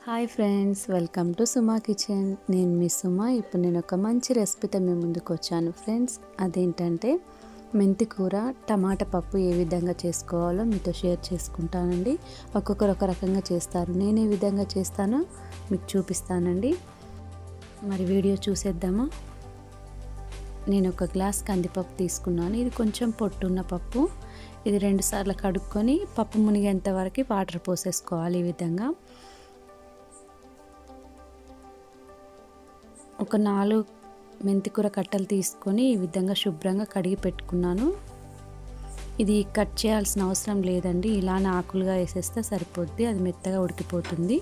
hi friends welcome to Suma kitchen నేను మీ సుమా ఇప్పుడు నేను ఒక మంచి రెసిపీతో మీ ముందుకు వచ్చాను ఫ్రెండ్స్ అదేంటంటే మెంతి కూర టమాటా పప్పు ఏ విధంగా చేసుకోవాలో మీతో షేర్ చేసుకుంటానండి ఒక్కొక్కరు ఒక రకంగా చేస్తారు నేను ఏ విధంగా చేస్తానో మీకు చూపిస్తానండి మరి వీడియో చూసేద్దామా నేను ఒక గ్లాస్ కందిపప్పు తీసుకున్నాను ఇది కొంచెం పొట్టున్న పప్పు ఇది రెండు సార్లు కడుక్కొని పప్పు మునిగేంత వరకు వాటర్ పోసేసుకోవాలి ఈ విధంగా ఒక నాలుగు మెంతికూర కట్టలు తీసుకొని ఈ విధంగా శుభ్రంగా కడిగి పెట్టుకున్నాను ఇది కట్ చేయాల్సిన అవసరం లేదండి ఇలానే ఆకులుగా వేసేస్తే సరిపోద్ది అది మెత్తగా ఉడికిపోతుంది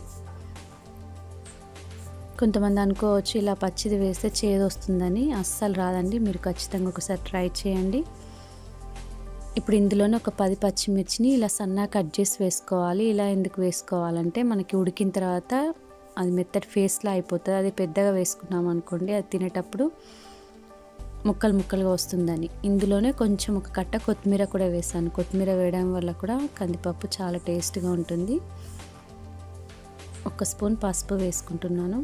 కొంతమంది అనుకోవచ్చు ఇలా పచ్చిది వేస్తే చేదు వస్తుందని అస్సలు రాదండి మీరు ఖచ్చితంగా ఒకసారి ట్రై చేయండి ఇప్పుడు ఇందులోనే ఒక పది పచ్చిమిర్చిని ఇలా సన్నగా కట్ చేసి వేసుకోవాలి ఇలా ఎందుకు వేసుకోవాలంటే మనకి ఉడికిన తర్వాత అది మెత్తటి ఫేస్లో అయిపోతుంది అది పెద్దగా వేసుకున్నాం అనుకోండి అది తినేటప్పుడు ముక్కలు ముక్కలుగా వస్తుందని ఇందులోనే కొంచెం ఒక కట్ట కొత్తిమీర కూడా వేసాను కొత్తిమీర వేయడం వల్ల కూడా కందిపప్పు చాలా టేస్ట్గా ఉంటుంది ఒక స్పూన్ పసుపు వేసుకుంటున్నాను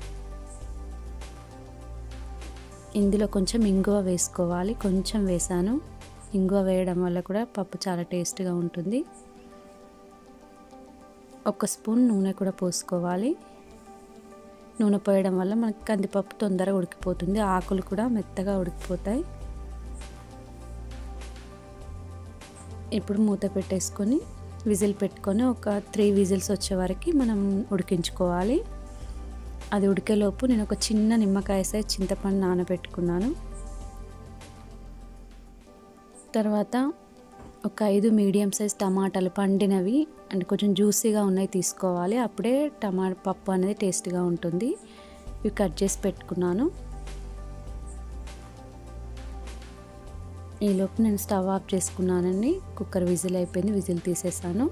ఇందులో కొంచెం ఇంగువ వేసుకోవాలి కొంచెం వేసాను ఇంగువ వేయడం వల్ల కూడా పప్పు చాలా టేస్ట్గా ఉంటుంది ఒక స్పూన్ నూనె కూడా పోసుకోవాలి నూనె పోయడం వల్ల మనకి కందిపప్పు తొందరగా ఉడికిపోతుంది ఆకులు కూడా మెత్తగా ఉడికిపోతాయి ఇప్పుడు మూత పెట్టేసుకొని విజిల్ పెట్టుకొని ఒక త్రీ విజిల్స్ వచ్చే వరకు మనం ఉడికించుకోవాలి అది ఉడికేలోపు నేను ఒక చిన్న నిమ్మకాయ సైజ్ చింతపండు నానబెట్టుకున్నాను తర్వాత ఒక ఐదు మీడియం సైజ్ టమాటాలు పండినవి అండ్ కొంచెం జ్యూసీగా ఉన్నాయి తీసుకోవాలి అప్పుడే టమాటా పప్పు అనేది టేస్ట్గా ఉంటుంది ఇవి కట్ చేసి పెట్టుకున్నాను ఈలోపు నేను స్టవ్ ఆఫ్ చేసుకున్నానండి కుక్కర్ విజిల్ అయిపోయింది విజిల్ తీసేసాను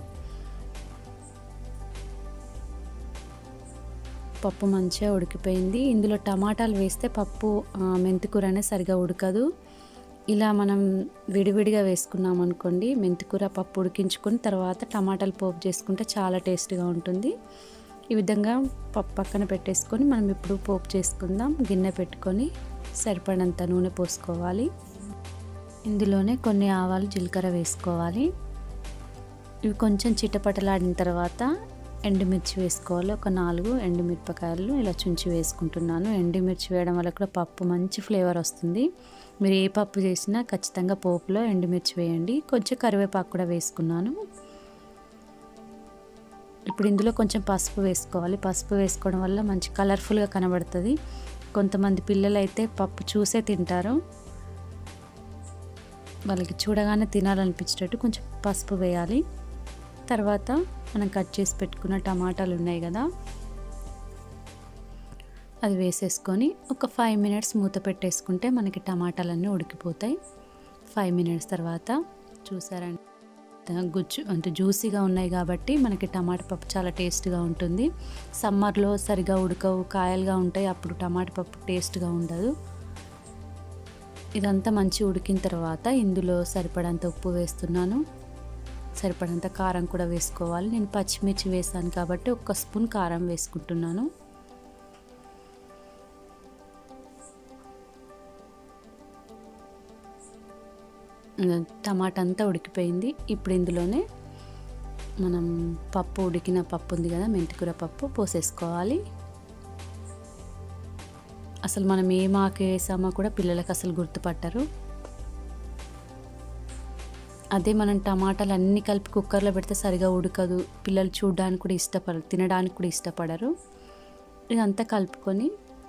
పప్పు మంచిగా ఉడికిపోయింది ఇందులో టమాటాలు వేస్తే పప్పు మెంతికూర అనేది సరిగా ఉడకదు ఇలా మనం విడివిడిగా వేసుకున్నాం అనుకోండి మెంతికూర పప్పు ఉడికించుకొని తర్వాత టమాటాలు పోపు చేసుకుంటే చాలా టేస్ట్గా ఉంటుంది ఈ విధంగా పప్పు పక్కన పెట్టేసుకొని మనం ఇప్పుడు పోపు చేసుకుందాం గిన్నె పెట్టుకొని సరిపడంత నూనె పోసుకోవాలి ఇందులోనే కొన్ని ఆవాలు జీలకర్ర వేసుకోవాలి ఇవి కొంచెం చిటపటలాడిన తర్వాత ఎండుమిర్చి వేసుకోవాలి ఒక నాలుగు ఎండుమిరపకాయలు ఇలా చుంచి వేసుకుంటున్నాను ఎండుమిర్చి వేయడం వల్ల కూడా పప్పు మంచి ఫ్లేవర్ వస్తుంది మీరు ఏ పప్పు చేసినా ఖచ్చితంగా పోపులో ఎండుమిర్చి వేయండి కొంచెం కరివేపాకు కూడా వేసుకున్నాను ఇప్పుడు ఇందులో కొంచెం పసుపు వేసుకోవాలి పసుపు వేసుకోవడం వల్ల మంచి కలర్ఫుల్గా కనబడుతుంది కొంతమంది పిల్లలు అయితే పప్పు చూసే తింటారు వాళ్ళకి చూడగానే తినాలనిపించేటట్టు కొంచెం పసుపు వేయాలి తర్వాత మనం కట్ చేసి పెట్టుకున్న టమాటాలు ఉన్నాయి కదా అది వేసేసుకొని ఒక ఫైవ్ మినిట్స్ మూత పెట్టేసుకుంటే మనకి టమాటాలన్నీ ఉడికిపోతాయి ఫైవ్ మినిట్స్ తర్వాత చూసారండి గుజ్జు అంటే జ్యూసీగా ఉన్నాయి కాబట్టి మనకి టమాటా పప్పు చాలా టేస్ట్గా ఉంటుంది సమ్మర్లో సరిగా ఉడకవు కాయలుగా ఉంటాయి అప్పుడు టమాటా పప్పు టేస్ట్గా ఉండదు ఇదంతా మంచి ఉడికిన తర్వాత ఇందులో సరిపడంత ఉప్పు వేస్తున్నాను సరిపడంత కారం కూడా వేసుకోవాలి నేను పచ్చిమిర్చి వేసాను కాబట్టి ఒక స్పూన్ కారం వేసుకుంటున్నాను టమాటా అంతా ఉడికిపోయింది ఇప్పుడు ఇందులోనే మనం పప్పు ఉడికిన పప్పు ఉంది కదా మెంతికూర పప్పు పోసేసుకోవాలి అసలు మనం ఏ మాకు వేసామో కూడా పిల్లలకు అసలు గుర్తుపట్టరు అదే మనం టమాటాలు అన్నీ కలిపి కుక్కర్లో పెడితే సరిగా ఉడకదు పిల్లలు చూడడానికి కూడా ఇష్టపడరు తినడానికి కూడా ఇష్టపడరు ఇదంతా కలుపుకొని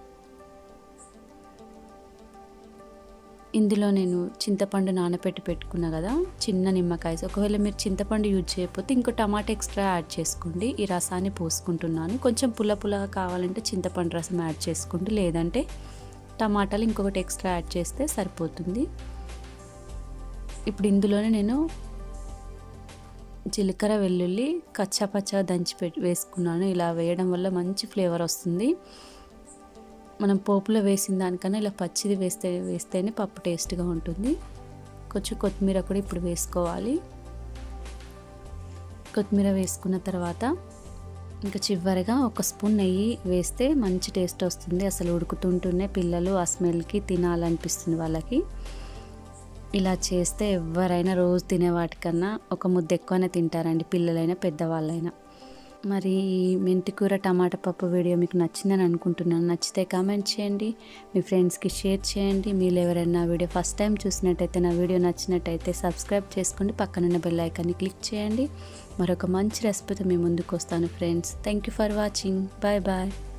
ఇందులో నేను చింతపండు నానబెట్టి పెట్టుకున్నా కదా చిన్న నిమ్మకాయ ఒకవేళ మీరు చింతపండు యూజ్ చేయకపోతే ఇంకో టమాటా ఎక్స్ట్రా యాడ్ చేసుకోండి ఈ రసాన్ని పోసుకుంటున్నాను కొంచెం పుల్ల పుల్లగా కావాలంటే చింతపండు రసం యాడ్ చేసుకోండి లేదంటే టమాటాలు ఇంకొకటి ఎక్స్ట్రా యాడ్ చేస్తే సరిపోతుంది ఇప్పుడు ఇందులోనే నేను జీలకర్ర వెల్లుల్లి కచ్చాపచ్చా దంచి పెట్టి వేసుకున్నాను ఇలా వేయడం వల్ల మంచి ఫ్లేవర్ వస్తుంది మనం పోపులో వేసిన దానికన్నా ఇలా పచ్చిది వేస్తే వేస్తేనే పప్పు టేస్ట్గా ఉంటుంది కొంచెం కొత్తిమీర కూడా ఇప్పుడు వేసుకోవాలి కొత్తిమీర వేసుకున్న తర్వాత ఇంకా చివరిగా ఒక స్పూన్ నెయ్యి వేస్తే మంచి టేస్ట్ వస్తుంది అసలు ఉడుకుతుంటూనే పిల్లలు ఆ స్మెల్కి తినాలనిపిస్తుంది వాళ్ళకి ఇలా చేస్తే ఎవరైనా రోజు తినే వాటికన్నా ఒక ముద్ద ఎక్కువనే తింటారండి పిల్లలైనా పెద్దవాళ్ళైనా మరి ఈ మెంతికూర టమాటా పప్పు వీడియో మీకు నచ్చిందని అనుకుంటున్నాను నచ్చితే కామెంట్ చేయండి మీ ఫ్రెండ్స్కి షేర్ చేయండి మీరు ఎవరైనా వీడియో ఫస్ట్ టైం చూసినట్టయితే నా వీడియో నచ్చినట్టయితే సబ్స్క్రైబ్ చేసుకోండి పక్కనున్న బెల్ ఐకాన్ని క్లిక్ చేయండి మరొక మంచి రెసిపీతో మీ ముందుకు వస్తాను friends thank you for watching bye bye